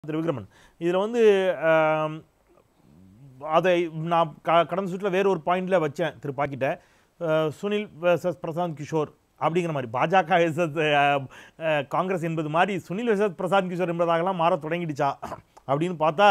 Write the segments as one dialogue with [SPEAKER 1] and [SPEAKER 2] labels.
[SPEAKER 1] திரு விக்ரமன் இதில் வந்து ஆம், அதை நான் க கடந்த சுற்றில் வேறு ஒரு பாயிண்டில் வச்சேன் திரு பாக்கிட்ட அஹ், சுனில் வெர்சஸ் பிரசாந்த் கிஷோர் அப்படிங்கிற மாதிரி பாஜக வெர்சஸ் காங்கிரஸ் என்பது மாதிரி சுனில் வெர்சஸ் பிரசாந்த் கிஷோர் என்பதாகலாம் மாற தொடங்கிடுச்சா அப்படின்னு பார்த்தா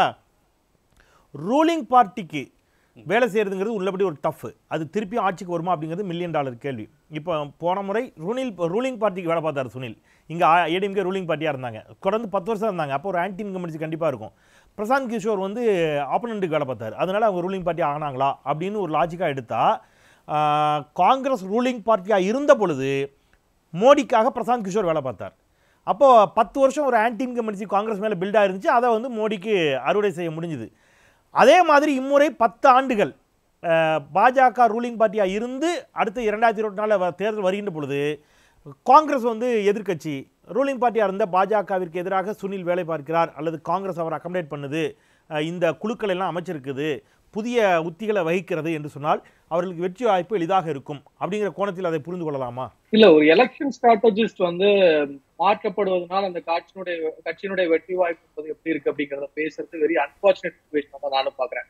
[SPEAKER 1] ரூலிங் பார்ட்டிக்கு வேலை செய்கிறதுங்கிறது உள்ளபடி ஒரு டஃப் அது திருப்பி ஆட்சிக்கு வருமா அப்படிங்கிறது மில்லியன் டாலர் கேள்வி இப்போ போன முறை ரூனில் ரூலிங் பார்ட்டிக்கு வேலை பார்த்தார் சுனில் இங்கே ஏடிஎம்கே ரூலிங் பார்ட்டியாக இருந்தாங்க தொடர்ந்து பத்து வருஷம் இருந்தாங்க அப்போ ஒரு ஆன்டி இன்கம்பன்சி கண்டிப்பாக இருக்கும் பிரசாந்த் கிஷோர் வந்து ஆப்போனண்ட்டுக்கு வேலை பார்த்தார் அதனால அவங்க ரூலிங் பார்ட்டி ஆனாங்களா அப்படின்னு ஒரு லாஜிக்காக எடுத்தா ஆஹ், காங்கிரஸ் ரூலிங் பார்ட்டியாக இருந்த பொழுது மோடிக்காக பிரசாந்த் கிஷோர் வேலை பார்த்தார் அப்போது பத்து வருஷம் ஒரு ஆன்டி இன்கம்பன்சி காங்கிரஸ் மேலே பில்ட் ஆயிருந்துச்சு அதை வந்து மோடிக்கு அறுவடை செய்ய முடிஞ்சுது அதே மாதிரி இம்முறை பத்து ஆண்டுகள் அஹ், பாஜக ரூலிங் பார்ட்டியாக இருந்து அடுத்த இரண்டாயிரத்தி இருபத்தி நாலு தேர்தல் வருகின்ற பொழுது காங்கிரஸ் வந்து எதிர்க்கட்சி ரூலிங் பார்ட்டியாக இருந்த பாஜகவிற்கு எதிராக சுனில் வேலை பார்க்கிறார் அல்லது காங்கிரஸ் அவர் அக்கமடேட் பண்ணுது அஹ், இந்த குழுக்கள் எல்லாம் அமைச்சிருக்குது புதிய உத்திகளை வகிக்கிறது என்று சொன்னால் அவர்களுக்கு வெற்றி வாய்ப்பு எளிதாக இருக்கும் அப்படிங்கிற கோணத்தில் அதை புரிந்து கொள்ளலாமா
[SPEAKER 2] இல்ல ஒரு எலெக்ஷன் ஸ்ட்ராட்டஜிஸ்ட் வந்து மாற்றப்படுவதனால் அந்த கட்சியினுடைய கட்சியினுடைய வெற்றி வாய்ப்பு என்பது எப்படி இருக்கு அப்படிங்கறத பேசுறது வெரி அன்பார்ச்சுனேட் சுச்சுவேஷன் தான் நானும் பாக்குறேன்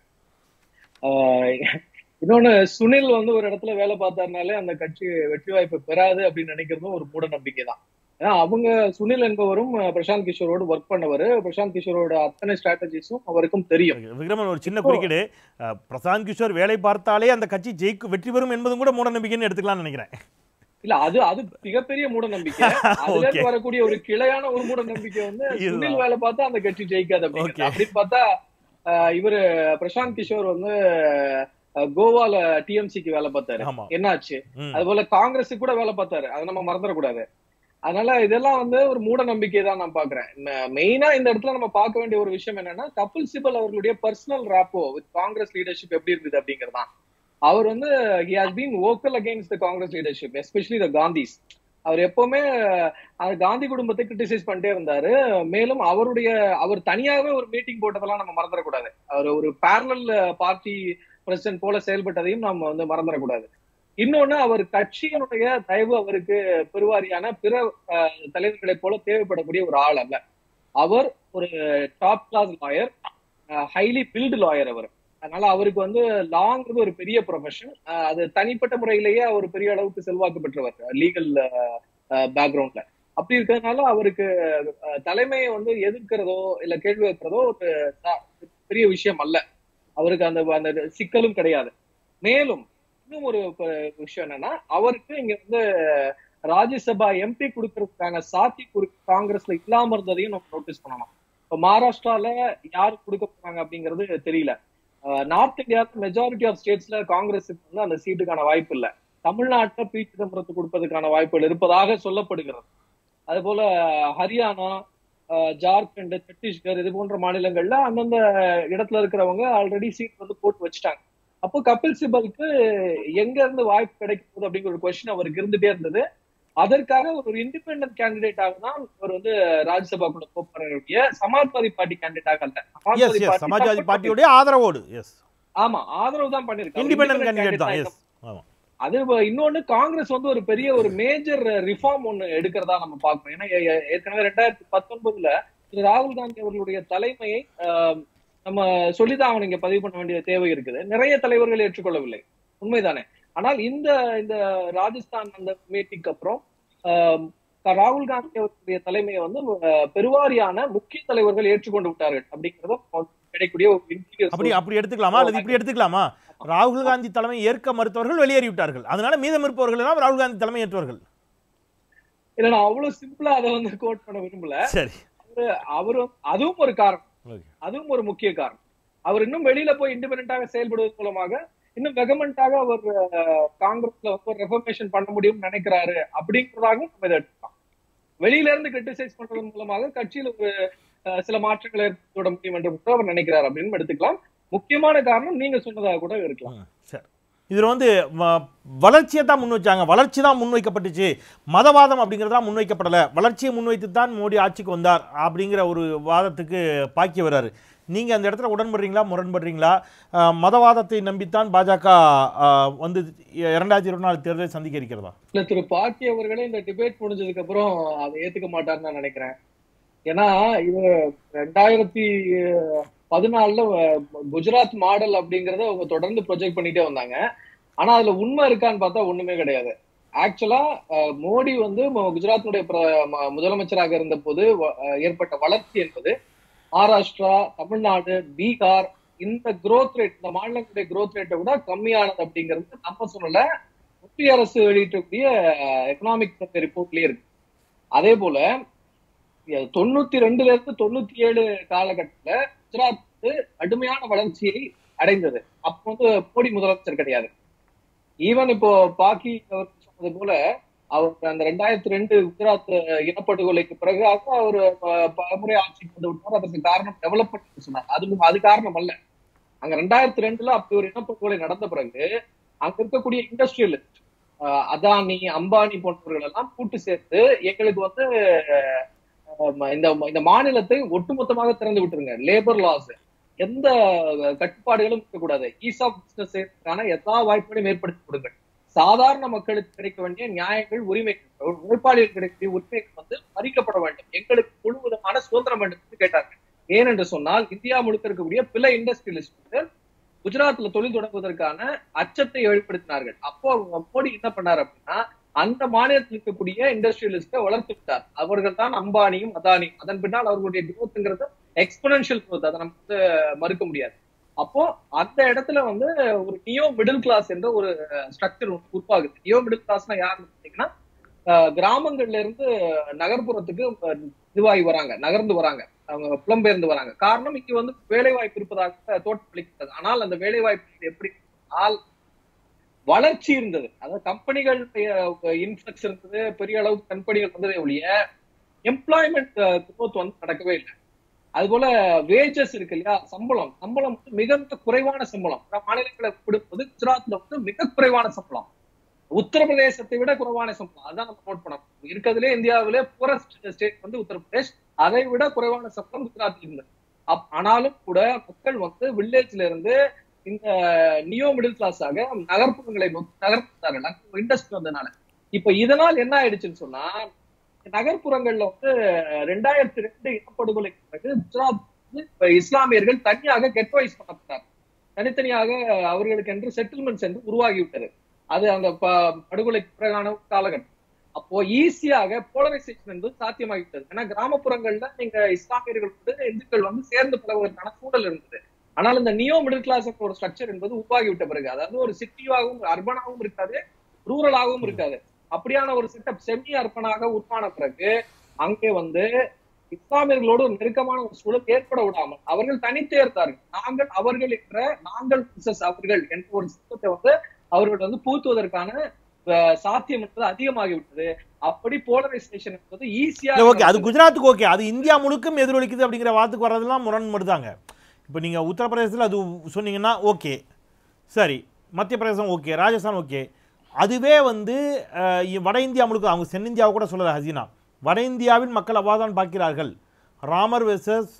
[SPEAKER 2] ஆஹ் இன்னொன்னு சுனில் வந்து ஒரு இடத்துல வேலை பார்த்தாருனாலே அந்த கட்சி வெற்றி வாய்ப்பு பெறாது அப்படின்னு நினைக்கிறதும் ஒரு மூட நம்பிக்கை தான் ஏன்னா அவங்க சுனில் என்பவரும் அஹ், பிரசாந்த் கிஷோரோடு ஒர்க் பண்ணவர் பிரசாந்த் கிஷோரோட அத்தனை ஸ்ட்ராட்டஜிஸும் அவருக்கும் தெரியும்
[SPEAKER 1] விக்ரமன் ஒரு சின்ன குறுக்கீடு அஹ், பிரசாந்த் கிஷோர் வேலை பார்த்தாலே அந்த கட்சி ஜெயிக்கு வெற்றி பெறும் என்பதும் கூட மூட நம்பிக்கைன்னு எடுத்துக்கலாம்னு நினைக்கிறேன்
[SPEAKER 2] இல்ல அது அது மிகப்பெரிய மூட நம்பிக்கை அதுல
[SPEAKER 1] Okay.
[SPEAKER 2] இருந்து வரக்கூடிய ஒரு கிளையான ஒரு மூட நம்பிக்கை வந்து
[SPEAKER 1] இதுதான்.
[SPEAKER 2] சுனில் வேலை பார்த்தா அந்த கட்சி ஜெயிக்காது அப்படிங்கிறது.
[SPEAKER 1] Okay.
[SPEAKER 2] அப்படின்னு பார்த்தா ஆஹ், இவரு பிரசாந்த் கிஷோர் வந்து ஆஹ், கோவால டிஎம்சிக்கு வேலை பார்த்தாரு
[SPEAKER 1] ஆமா
[SPEAKER 2] என்னாச்சு
[SPEAKER 1] ம்.
[SPEAKER 2] அது போல காங்கிரஸுக்கு கூட வேலை பார்த்தாரு அதை நம்ம மறந்துடக்கூடாது அதனால இதெல்லாம் வந்து ஒரு மூட நம்பிக்கை தான் நான் பாக்குறேன் மெயினா இந்த இடத்துல நம்ம பார்க்க வேண்டிய ஒரு விஷயம் என்னன்னா கபில் சிபல் அவர்களுடைய personal rapport with Congress leadership எப்படி இருக்குது அப்படிங்கிறது தான் அவர் வந்து he has been vocal against the Congress leadership especially the Gandhis அவர் எப்பவுமே அந்த காந்தி குடும்பத்தை கிரிட்டிசைஸ் பண்ணிட்டே இருந்தாரு மேலும் அவருடைய அவர் தனியாகவே ஒரு மீட்டிங் போட்டதெல்லாம் நம்ம மறந்துடக்கூடாது அவர் ஒரு பேரலல் பார்ட்டி பிரசிடன்ட் போல செயல்பட்டதையும் நம்ம வந்து மறந்துடக்கூடாது இன்னொன்னு அவர் கட்சியினுடைய தயவு அவருக்கு பெருவாரியான பிற அஹ், தலைவர்களைப் போல தேவைப்படக்கூடிய ஒரு ஆள் அல்ல அவர் ஒரு top class lawyer highly built lawyer அவர் அதனால அவருக்கு வந்து லாங்கிறது ஒரு பெரிய ப்ரொஃபஷன் அது தனிப்பட்ட முறையிலேயே அவர் பெரிய அளவுக்கு செல்வாக்கு பெற்றவர் லீகல் பேக்ரவுண்ட்ல அப்படி இருக்கிறதுனால அவருக்கு அஹ், தலைமையை வந்து எதிர்க்கிறதோ இல்ல கேள்வி வைக்கிறதோ ஒரு சா- பெரிய விஷயம் அல்ல அவருக்கு அந்த அந்த சிக்கலும் கிடையாது மேலும் இன்னும் ஒரு ப- விஷயம் என்னன்னா அவருக்கு இங்க வந்து ராஜ்யசபா எம்பி கொடுக்கறதுக்கான சாத்தி காங்கிரஸ்ல இல்லாம இருந்ததையும் நம்ம நோட்டீஸ் பண்ணணும் இப்ப மகாராஷ்டிரால யாரு கொடுக்க போறாங்க அப்படிங்கிறது தெரியல நார்த் இந்தியா மெஜாரிட்டி ஆஃப் ஸ்டேட்ஸ்ல காங்கிரஸுக்கு வந்து அந்த சீட்டுக்கான வாய்ப்பு இல்ல தமிழ்நாட்டுல பி சிதம்பரத்துக்கு கொடுப்பதற்கான வாய்ப்புகள் இருப்பதாக சொல்லப்படுகிறது அது போல ஹரியானா அஹ், ஜார்க்கண்ட் சத்தீஸ்கர் இது போன்ற மாநிலங்கள்ல அந்தந்த இடத்துல இருக்கிறவங்க ஆல்ரெடி சீட் வந்து போட்டு வச்சுட்டாங்க அப்போ கபில் சிபலுக்கு எங்க இருந்து வாய்ப்பு கிடைக்க போகுது அப்படிங்கிற ஒரு கொஸ்டின் அவருக்கு இருந்துட்டே இருந்தது அதற்காக ஒரு இண்டிபெண்டன்ட் கேண்டிடேட்டாக தான் அவர் வந்து ராஜ்யசபாக்குள்ள போறாருடைய சமாஜ்வாதி பார்ட்டி கேண்டிடேட்டாக அல்ல
[SPEAKER 1] yes yes
[SPEAKER 2] party
[SPEAKER 1] Samajwadi
[SPEAKER 2] support
[SPEAKER 1] பார்ட்டியோடைய ஆதரவோடு எஸ்
[SPEAKER 2] ஆமா ஆதரவு தான் பண்ணிருக்காங்க
[SPEAKER 1] இண்டிபெண்டன்ட் கேண்டிடேட் தான் எஸ் ஆமா
[SPEAKER 2] அது வ- இன்னொன்னு காங்கிரஸ் வந்து ஒரு பெரிய ஒரு மேஜர் ரிஃபார்ம் ஒண்ணு எடுக்கிறதா நம்ம பார்க்கணும் ஏன்னா ஏ- ஏ- ஏற்கனவே ரெண்டாயிரத்தி பத்தொன்பதுல திரு ராகுல் காந்தி அவர்களுடைய தலைமையை ஆஹ், நம்ம சொல்லிதான் அவன் இங்க பதிவு பண்ண வேண்டிய தேவை இருக்குது நிறைய தலைவர்கள் ஏற்றுக்கொள்ளவில்லை உண்மைதானே ஆனால் இந்த இந்த ராஜஸ்தான் அந்த மீட்டிங்க்கு அப்புறம் ஆஹ், ராகுல் காந்தி அவர்களுடைய தலைமையை வந்து ஆஹ், பெருவாரியான முக்கிய தலைவர்கள் ஏற்றுக்கொண்டு விட்டார்கள் அப்படிங்கறத கிடைக்கக்கூடிய ஒரு inferior
[SPEAKER 1] அப்படி அப்படி எடுத்துக்கலாமா அல்லது இப்படி எடுத்துக்கலாமா ராகுல் காந்தி தலைமை ஏற்க மறுத்தவர்கள் வெளியேறி விட்டார்கள் அதனால மீதம் இருப்பவர்கள் எல்லாம் ராகுல் காந்தி தலைமை ஏற்றவர்கள்
[SPEAKER 2] இல்ல நான் அவ்வளவு சிம்பிளா அதை வந்து கோட் பண்ண விரும்பல
[SPEAKER 1] சரி
[SPEAKER 2] அவரும் அதுவும் ஒரு காரணம்
[SPEAKER 1] Okay.
[SPEAKER 2] அதுவும் ஒரு முக்கிய காரணம் அவர் இன்னும் வெளியில போய் இண்டிபெண்டாக செயல்படுவதன் மூலமாக இன்னும் வெகமெண்டாக அவர் அஹ், காங்கிரஸ்ல வந்து ரெஃபர்மேஷன் பண்ண முடியும்னு நினைக்கிறாரு அப்படிங்கிறதாகவும் நம்ம இதை எடுத்துக்கலாம் வெளியில இருந்து கிரிட்டிசைஸ் பண்றதன் மூலமாக கட்சியில ஒரு அஹ், சில மாற்றங்களை ஏற்படுத்த முடியும் என்று கூட அவர் நினைக்கிறார் அப்படின்னு எடுத்துக்கலாம் முக்கியமான காரணம் நீங்க சொன்னதாக கூட இருக்கலாம்
[SPEAKER 1] ம், சரி இதில் வந்து வ- வளர்ச்சியை தான் முன் வச்சாங்க வளர்ச்சி தான் முன்வைக்கப்பட்டுச்சு மதவாதம் அப்படிங்கிறது தான் முன்வைக்கப்படலை வளர்ச்சியை முன்வைத்து தான் மோடி ஆட்சிக்கு வந்தார் அப்படிங்கிற ஒரு வாதத்துக்கு பாக்கி வர்றாரு நீங்கள் அந்த இடத்துல உடன்படுறீங்களா முரண்படுறீங்களா அஹ், மதவாதத்தை நம்பித்தான் பாஜக அஹ், வந்து இரண்டாயிரத்தி இருபத்தி நாலு தேர்தலை சந்திக்க இருக்கிறதா
[SPEAKER 2] இல்ல திரு பாட்டி அவர்களே இந்த டிபேட் முடிஞ்சதுக்கு அப்புறம் அதை ஏத்துக்க மாட்டாருன்னு நான் நினைக்கிறேன் ஏன்னா இது ரெண்டாயிரத்தி பதினாலுல அஹ், குஜராத் மாடல் அப்படிங்கறத அவங்க தொடர்ந்து ப்ரொஜெக்ட் பண்ணிட்டே வந்தாங்க ஆனா அதுல உண்மை இருக்கான்னு பார்த்தா ஒண்ணுமே கிடையாது ஆக்சுவலா மோடி வந்து ம- குஜராத்தினுடைய பிர- ம- முதலமைச்சராக இருந்த போது வ- அஹ், ஏற்பட்ட வளர்ச்சி என்பது மகாராஷ்டிரா தமிழ்நாடு பீகார் இந்த growth ரேட் இந்த மாநிலங்களுடைய growth ரேட்டை விட கம்மியானது அப்படிங்கிறது நம்ம சொல்லல மத்திய அரசு வெளியிட்டக்கூடிய எக்கனாமிக் சர்வே ரிப்போர்ட்லயே இருக்கு அதே போல அஹ், தொண்ணூத்தி ரெண்டுல இருந்து தொண்ணூத்தி ஏழு காலகட்டத்துல குஜராத் வந்து கடுமையான வளர்ச்சியை அடைந்தது அப்போ வந்து மோடி முதலமைச்சர் கிடையாது ஈவன் இப்போ பாக்கி அவர் சொன்னது போல அவர் அந்த ரெண்டாயிரத்தி ரெண்டு குஜராத் இனப்படுகொலைக்கு பிறகு அவர் பலமுறை ஆட்சிக்கு வந்து விட்டார் அதற்கு காரணம் டெவலப்மெண்ட் சொன்னார் அது அது காரணம் அல்ல அங்க ரெண்டாயிரத்தி ரெண்டுல அப்படி ஒரு இனப்படுகொலை நடந்த பிறகு அங்க இருக்கக்கூடிய இண்டஸ்ட்ரியலிஸ்ட் அதானி அம்பானி போன்றவர்கள் எல்லாம் கூட்டு சேர்த்து எங்களுக்கு வந்து அஹ், இந்த இந்த மாநிலத்தை ஒட்டுமொத்தமாக திறந்து விட்டுருங்க லேபர் லாஸ் எந்த கட்டுப்பாடுகளும் இருக்கக்கூடாது ஈஸ் ஆஃப் பிசினஸ் எல்லா வாய்ப்புகளையும் ஏற்படுத்தி கொடுங்க சாதாரண மக்களுக்கு கிடைக்க வேண்டிய நியாயங்கள் உரிமைகள் ஒரு உழைப்பாளிகள் கிடைக்கக்கூடிய உரிமைகள் வந்து பறிக்கப்பட வேண்டும் எங்களுக்கு முழு விதமான சுதந்திரம் வேண்டும் என்று கேட்டார்கள் ஏனென்று சொன்னால் இந்தியா முழுக்க இருக்கக்கூடிய பிற இண்டஸ்ட்ரியலிஸ்ட் வந்து குஜராத்ல தொழில் தொடங்குவதற்கான அச்சத்தை வெளிப்படுத்தினார்கள் அப்போ அவங்க மோடி என்ன பண்ணார் அப்படின்னா அந்த மாநிலத்தில் இருக்கக்கூடிய இண்டஸ்ட்ரியலிஸ்ட வளர்த்து விட்டார் அவர்கள் தான் அம்பானியும் அதானியும் அதன் பின்னால் அவர்களுடைய growthங்கிறது எக்ஸ்பனன்ஷியல் growth அதை நம்ம வந்து மறுக்க முடியாது அப்போ அந்த இடத்துல வந்து ஒரு நியோ மிடில் கிளாஸ் என்ற ஒரு ஸ்ட்ரக்சர் உருவாகுது நியோ மிடில் கிளாஸ்னா யாருன்னு பார்த்தீங்கன்னா அஹ், கிராமங்கள்ல இருந்து நகர்ப்புறத்துக்கு அஹ், இதுவாகி வராங்க நகர்ந்து வராங்க அவங்க புலம்பெயர்ந்து வராங்க காரணம் இங்க வந்து வேலை வாய்ப்பு இருப்பதாக தோற்றமளிக்கிறது ஆனால் அந்த வேலை வாய்ப்பு எப்படி ஆனால் வளர்ச்சி இருந்தது அதாவது கம்பெனிகள் இன்ஃபிளக்ஸ் இருந்தது பெரிய அளவுக்கு கம்பெனிகள் வந்ததே ஒழிய எம்ப்ளாய்மெண்ட் growth வந்து நடக்கவே இல்லை அது போல வேஜஸ் இருக்கு இல்லையா சம்பளம் சம்பளம் வந்து மிக மிக குறைவான சம்பளம் பிற மாநிலங்களை ஒப்பிடும்போது குஜராத்ல வந்து மிக குறைவான சம்பளம் உத்தரப்பிரதேசத்தை விட குறைவான சம்பளம் அதான் நம்ம நோட் பண்ணணும் இருக்கிறதுலே இந்தியாவிலே புரஸ்ட் ஸ்டேட் வந்து உத்தரப்பிரதேஷ் அதை விட குறைவான சம்பளம் குஜராத்தில் இருந்தது அப் ஆனாலும் கூட மக்கள் வந்து வில்லேஜ்ல இருந்து இந்த நியோ மிடில் கிளாஸ் ஆக நகர்ப்புறங்களை நோக்கி நகர்த்தார்கள் இண்டஸ்ட்ரி வந்தனால இப்ப இதனால் என்ன ஆயிடுச்சுன்னு சொன்னா நகர்ப்புறங்கள்ல வந்து ரெண்டாயிரத்தி ரெண்டு இனப்படுகொலைக்கு பிறகு குஜராத் வந்து இப்ப இஸ்லாமியர்கள் தனியாக கெட்வைஸ் பண்ணப்பட்டார் தனித்தனியாக அவர்களுக்கு என்று செட்டில்மெண்ட்ஸ் என்று உருவாகிவிட்டது அது அந்த ப- படுகொலைக்கு பிறகான காலகட்டம் அப்போ ஈஸியாக போலரைசேஷன் என்பது சாத்தியமாகிவிட்டது ஏன்னா கிராமப்புறங்கள்ல நீங்க இஸ்லாமியர்கள் வந்து இந்துக்கள் வந்து சேர்ந்து பழகுவதற்கான சூழல் இருந்தது ஆனால் இந்த நியோ மிடில் கிளாஸ் ஒரு ஸ்ட்ரக்சர் என்பது உருவாகிவிட்ட பிறகு அதாவது ஒரு சிட்டியாகவும் அர்பனாகவும் இருக்காது ரூரலாகவும் இருக்காது அப்படியான ஒரு செட்டப் செமி அர்பனாக உருவான பிறகு அங்கே வந்து இஸ்லாமியர்களோடு ஒரு நெருக்கமான ஒரு சூழல் ஏற்பட விடாமல் அவர்கள் தனித்தே இருந்தார்கள் நாங்கள் அவர்கள் என்ற நாங்கள் versus அவர்கள் என்ற ஒரு சிஸ்டத்தை வந்து அவர்கள் வந்து பூத்துவதற்கான அஹ், சாத்தியம் என்பது அதிகமாகி விட்டது அப்படி போலரைசேஷன் என்பது ஈஸியா
[SPEAKER 1] ஓகே அது குஜராத்துக்கு ஓகே அது இந்தியா முழுக்கும் எதிரொலிக்குது அப்படிங்கிற வார்த்தைக்கு வர்றதெல்லாம் முரண்படுதாங்க இப்போ நீங்கள் உத்தரப்பிரதேசத்தில் அது சொன்னீங்கன்னா ஓகே சரி மத்திய பிரதேசம் ஓகே ராஜஸ்தான் ஓகே அதுவே வந்து அஹ், இ- வட இந்தியா முழுக்க அவங்க தென்னிந்தியாவை கூட சொல்லல ஹசீனா வட இந்தியாவின் மக்கள் அவ்வாதான் பார்க்கிறார்கள் ராமர் வெர்சஸ்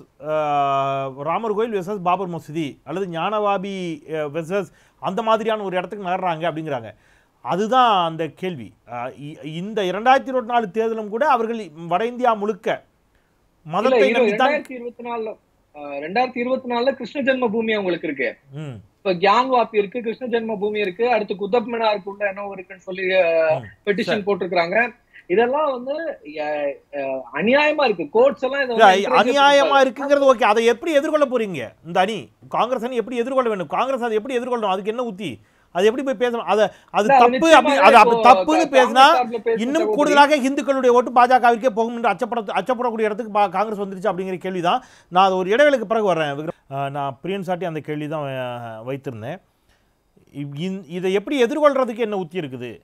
[SPEAKER 1] ராமர் கோயில் வெர்சஸ் பாபர் மசூதி அல்லது ஞானவாபி வெர்சஸ் அந்த மாதிரியான ஒரு இடத்துக்கு நகர்றாங்க அப்படிங்கிறாங்க அதுதான் அந்த கேள்வி அஹ், இ- இந்த இரண்டாயிரத்தி இருபத்தி நாலு தேர்தலும் கூட அவர்கள் வட இந்தியா முழுக்க
[SPEAKER 2] இல்ல
[SPEAKER 1] மதத்தை
[SPEAKER 2] இரு-
[SPEAKER 1] நம்பித்தான்
[SPEAKER 2] ரெண்டாயிரத்தி இருபத்தி நாலுல அஹ், ரெண்டாயிரத்தி இருபத்தி நாலுல கிருஷ்ண ஜென்ம பூமி அவங்களுக்கு இருக்கு
[SPEAKER 1] ம்
[SPEAKER 2] இப்ப கியான் வாப்பி இருக்கு கிருஷ்ண ஜென்ம பூமி இருக்கு அடுத்து குத்தப் மினாருக்கு உள்ள என்ன இருக்குன்னு சொல்லி
[SPEAKER 1] ம்.
[SPEAKER 2] பெட்டிஷன் போட்டிருக்காங்க இதெல்லாம் வந்து அஹ், அஹ், அநியாயமா இருக்கு கோர்ட்ஸ் எல்லாம் இதை
[SPEAKER 1] இல்ல,
[SPEAKER 2] வந்து encourage
[SPEAKER 1] அநியாயமா
[SPEAKER 2] பண்றாங்க.
[SPEAKER 1] இருக்குங்கிறது ஓகே அதை எப்படி எதிர்கொள்ள போறீங்க இந்த அணி காங்கிரஸ் அணி எப்படி எதிர்கொள்ள வேண்டும் காங்கிரஸ் அதை எப்படி எதிர்கொள்ளணும் அதுக்கு என்ன உத்தி அது எப்படி போய் பேசணும் அதை அது
[SPEAKER 2] இல்ல, அது
[SPEAKER 1] தப்பு அப்படி
[SPEAKER 2] நிச்சயமாவே
[SPEAKER 1] அது அப்படி
[SPEAKER 2] இப்போ
[SPEAKER 1] தப்புன்னு
[SPEAKER 2] கா-
[SPEAKER 1] பேசினா
[SPEAKER 2] காங்கிரஸ் சார்பில் பேசுற
[SPEAKER 1] இன்னும்
[SPEAKER 2] சகோதரி-
[SPEAKER 1] கூடுதலாக இந்துக்களுடைய ஓட்டு பாஜகவிற்கே போகும் என்று அச்சப்பட அச்சப்படக்கூடிய இடத்துக்கு பா- காங்கிரஸ் வந்துருச்சு அப்படிங்கிற கேள்வி தான் நான் அது ஒரு இடைவேளைக்கு பிறகு வர்றேன் விக்ரம். அஹ், நான் பிரியன் சாட்டி அந்த கேள்வி தான் அஹ், வைத்திருந்தேன் இ- இந்- இதை எப்படி எதிர்கொள்றதுக்கு என்ன உத்தி இருக்குது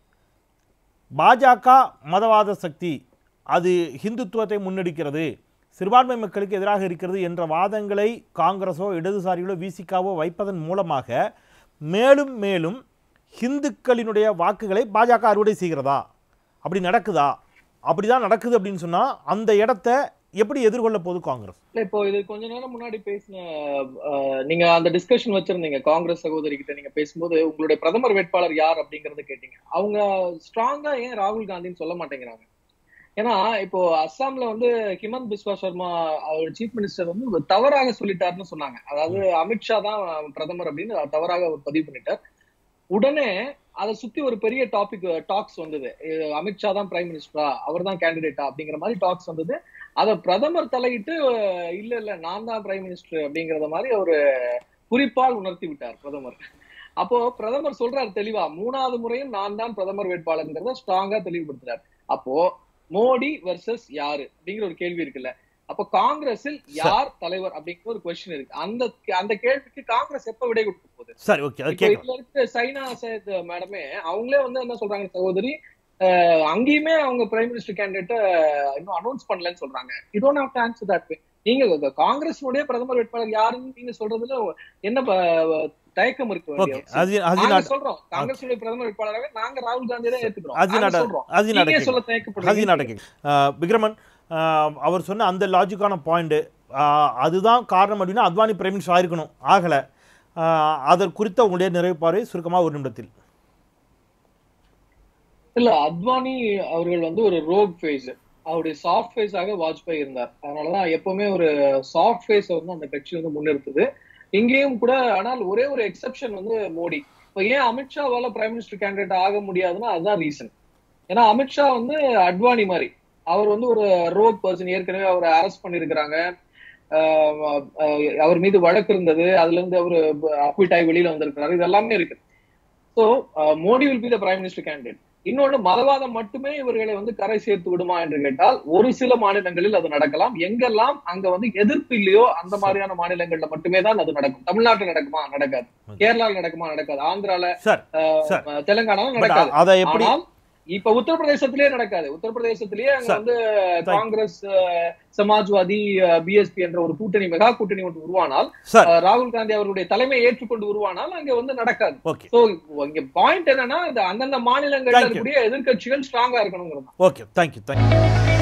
[SPEAKER 1] பாஜக மதவாத சக்தி அது ஹிந்துத்துவத்தை முன்னெடுக்கிறது சிறுபான்மை மக்களுக்கு எதிராக இருக்கிறது என்ற வாதங்களை காங்கிரஸோ இடதுசாரிகளோ விசிகாவோ வைப்பதன் மூலமாக மேலும் மேலும் ஹிந்துக்களினுடைய வாக்குகளை பாஜக அறுவடை செய்கிறதா அப்படி நடக்குதா அப்படிதான் நடக்குது அப்படின்னு சொன்னா அந்த இடத்த எப்படி எதிர்கொள்ள போகுது காங்கிரஸ்
[SPEAKER 2] இல்ல இப்போ இது கொஞ்ச நேரம் முன்னாடி பேசின அஹ், நீங்க அந்த டிஸ்கஷன் வச்சிருந்தீங்க காங்கிரஸ் சகோதரி கிட்ட நீங்க பேசும்போது உங்களுடைய பிரதமர் வேட்பாளர் யார் அப்படிங்கறத கேட்டீங்க அவங்க ஸ்ட்ராங்கா ஏன் ராகுல் காந்தின்னு சொல்ல மாட்டேங்கிறாங்க ஏன்னா இப்போ அஸ்ஸாம்ல வந்து ஹிமந்த் பிஸ்வா சர்மா அவர் சீஃப் மினிஸ்டர் வந்து ஒரு தவறாக சொல்லிட்டாருன்னு சொன்னாங்க அதாவது அமித்ஷா தான் பிரதமர் அப்படின்னு தவறாக அவர் பதிவு பண்ணிட்டார் உடனே அதை சுத்தி ஒரு பெரிய டாபிக் டாக்ஸ் வந்தது அஹ் அமித்ஷா தான் பிரைம் மினிஸ்டரா அவர் தான் கேண்டிடேட்டா அப்படிங்கிற மாதிரி டாக்ஸ் வந்தது அத பிரதமர் தலையிட்டு அஹ் இல்ல இல்ல நான் தான் பிரைம் மினிஸ்டர் அப்படிங்கறத மாதிரி ஒரு குறிப்பால் உணர்த்தி விட்டார் பிரதமர் அப்போ பிரதமர் சொல்றாரு தெளிவா மூணாவது முறையும் நான் தான் பிரதமர் வேட்பாளர்ங்கிறத ஸ்ட்ராங்கா தெளிவுபடுத்துறாரு அப்போ மோடி வெர்சஸ் யாரு அப்படிங்கிற ஒரு கேள்வி இருக்குல்ல அப்போ காங்கிரஸில் யார் தலைவர் அப்படிங்கிற ஒரு கொஸ்டின் இருக்கு அந்த அந்த கேள்விக்கு காங்கிரஸ் எப்ப விடை கொடுக்க போகுது
[SPEAKER 1] சரி ஓகே அது
[SPEAKER 2] இப்போ
[SPEAKER 1] கேட்கலாம்
[SPEAKER 2] இதுல இருக்க சைனா சேத் மேடமே அவங்களே வந்து என்ன சொல்றாங்க சகோதரி அஹ், அங்கேயுமே அவங்க பிரைம் மினிஸ்டர் கேண்டிடேட்ட இன்னும் அனௌன்ஸ் பண்ணலன்னு சொல்றாங்க you don't have to answer that நீங்க காங்கிரஸுடைய பிரதமர் வேட்பாளர் யாருன்னு நீங்க சொல்றதுல என்ன ப- தயக்கம் இருக்கு
[SPEAKER 1] ஓகே
[SPEAKER 2] வேண்டிய
[SPEAKER 1] அது அது
[SPEAKER 2] நாங்க
[SPEAKER 1] நாட்
[SPEAKER 2] சொல்றோம் காங்கிரஸ் பிரதமர் வேட்பாளராக நாங்க ராகுல் காந்தி தான் ஏத்துக்கிறோம்
[SPEAKER 1] அது
[SPEAKER 2] நாங்க
[SPEAKER 1] நாட
[SPEAKER 2] சொல்றோம்
[SPEAKER 1] அது நாட
[SPEAKER 2] நீங்க சொல்ல
[SPEAKER 1] அது
[SPEAKER 2] தயக்கப்படுறீங்க
[SPEAKER 1] நாடகம் விக்ரமன் ஆஹ், அவர் சொன்ன அந்த லாஜிக்கான பாயிண்ட் அதுதான் காரணம் அப்படின்னா அத்வானி பிரைம் மினிஸ்டர் ஆயிருக்கணும் ஆகலை அதற்கு குறித்த உங்களுடைய நிறைவு பார்வை சுருக்கமாக ஒரு நிமிடத்தில்
[SPEAKER 2] இல்ல அத்வானி அவர்கள் வந்து ஒரு ரோக் ஃபேஸ் அவருடைய சாஃப்ட் ஃபேஸாக வாஜ்பாய் இருந்தார் அதனாலதான் எப்பவுமே ஒரு சாஃப்ட் ஃபேஸ் வந்து அந்த கட்சி வந்து முன்னிறுத்துது இங்கேயும் கூட ஆனால் ஒரே ஒரு எக்ஸெப்ஷன் வந்து மோடி இப்போ ஏன் அமித்ஷாவால பிரைம் மினிஸ்டர் கேண்டிடேட் ஆக முடியாதுன்னா அதுதான் ரீசன் ஏன்னா அமித்ஷா வந்து அட்வானி மாதிரி அவர் வந்து ஒரு ரோக் பர்சன் ஏற்கனவே அவரை அரெஸ்ட் பண்ணிருக்கிறாங்க அவர் மீது வழக்கு இருந்தது அதுல இருந்து அவர் அக்விட் ஆகி வெளியில வந்திருக்கிறாரு இது எல்லாமே இருக்கு so Modi will be the prime minister candidate இன்னொன்று மதவாதம் மட்டுமே இவர்களை வந்து கரை சேர்த்து விடுமா என்று கேட்டால் ஒரு சில மாநிலங்களில் அது நடக்கலாம் எங்கெல்லாம் அங்க வந்து எதிர்ப்பு இல்லையோ அந்த மாதிரியான மாநிலங்கள்ல மட்டுமே தான் அது நடக்கும் தமிழ்நாட்டுல நடக்குமா நடக்காது கேரளால நடக்குமா நடக்காது ஆந்திரால
[SPEAKER 1] சார்
[SPEAKER 2] அஹ்,
[SPEAKER 1] சார்.
[SPEAKER 2] தெலுங்கானால
[SPEAKER 1] பட்
[SPEAKER 2] நடக்காது
[SPEAKER 1] அதை எப்படி
[SPEAKER 2] ஆனால் இப்ப உத்தரப்பிரதேசத்திலேயே நடக்காது உத்தரப்பிரதேசத்திலேயே அங்க
[SPEAKER 1] சார்.
[SPEAKER 2] வந்து
[SPEAKER 1] Thank-
[SPEAKER 2] காங்கிரஸ் அஹ், சமாஜ்வாதி பிஎஸ்பி என்ற ஒரு கூட்டணி மெகா கூட்டணி ஒன்று உருவானால்
[SPEAKER 1] சார்
[SPEAKER 2] அஹ், ராகுல் காந்தி அவருடைய தலைமையை ஏற்றுக்கொண்டு உருவானால் அங்க வந்து நடக்காது
[SPEAKER 1] ஓகே
[SPEAKER 2] சோ இங்க பாயிண்ட் என்னன்னா இந்த அந்தந்த மாநிலங்கள்ல
[SPEAKER 1] Thank you.
[SPEAKER 2] இருக்கக்கூடிய எதிர்க்கட்சிகள் ஸ்ட்ராங்கா இருக்கணுங்கிறது
[SPEAKER 1] ஓகே தேங்க்யூ தேங்க்யூ